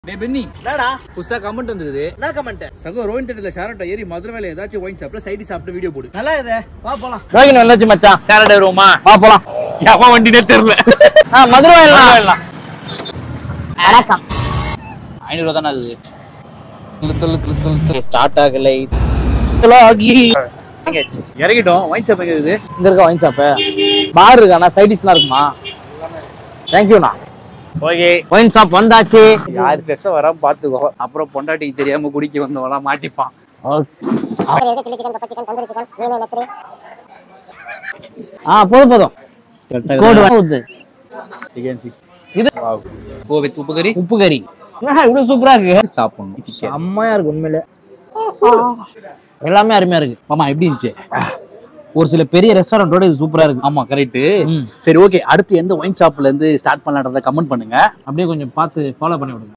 டே Penney என்னடா புதுசா comment வந்தது என்ன கமெண்ட் சகோ ரோஹின் தேட்டர்ல ஷாரட்டா ஏறி மதுரை வேலை ஏதாச்சும் ஒயின் சாப்பிட்டு சைடி சாப்பிட்டு வீடியோ போடு நல்லா இது வா போலாம் ரோகிணி வந்தாச்சு மச்சான் ஷாரட்டா வருவோமா வா போலாம் எவன் வண்டினே தெரியல ஆ மதுரை எல்லாம் வணக்கம் ஐநூறு தானே அது ஸ்டார்ட் ஆகலை இறங்கிட்டோம் ஒயின் ஷாப் எங்க இருக்குது இங்க இருக்க வாங்கி சாப்ப பார் இருக்காண்ணா சைடிஷ்லாம் இருக்குமா தேங்க்யூண்ணா ஓகே ஒயின் ஷாப் வந்தாச்சு யார் பெருசா வராம பாத்துக்கோ அப்புறம் பொண்டாட்டிக்கு தெரியாம குடிக்க வந்தவெல்லாம் மாட்டிப்பான் chilli chicken pepper chicken tandoori chicken மீன் நெத்திரி ஆ போதும் போதும் கோடு ஊத்து இது ஓ வித் உப்பு கறி உப்பு கறி என்னடா இவ்வளவு சூப்பரா இருக்கு சாப்பிடணும் சிக்கன் செம்மையா இருக்கு உண்மையிலே எல்லாமே அருமையா இருக்கு மாமா எப்படி இருந்துச்சு ஒரு சில பெரிய ரெஸ்டாரண்டோட இது சூப்பரா இருக்கு ஆமா கரெக்ட் ம். சரி ஓகே அடுத்து எந்த ஒயின் ஷாப்ல இருந்து ஸ்டார்ட் பண்ணலான்றத கமெண்ட் பண்ணுங்க அப்படியே கொஞ்சம் பார்த்து ஃபாலோ பண்ணி விடுங்க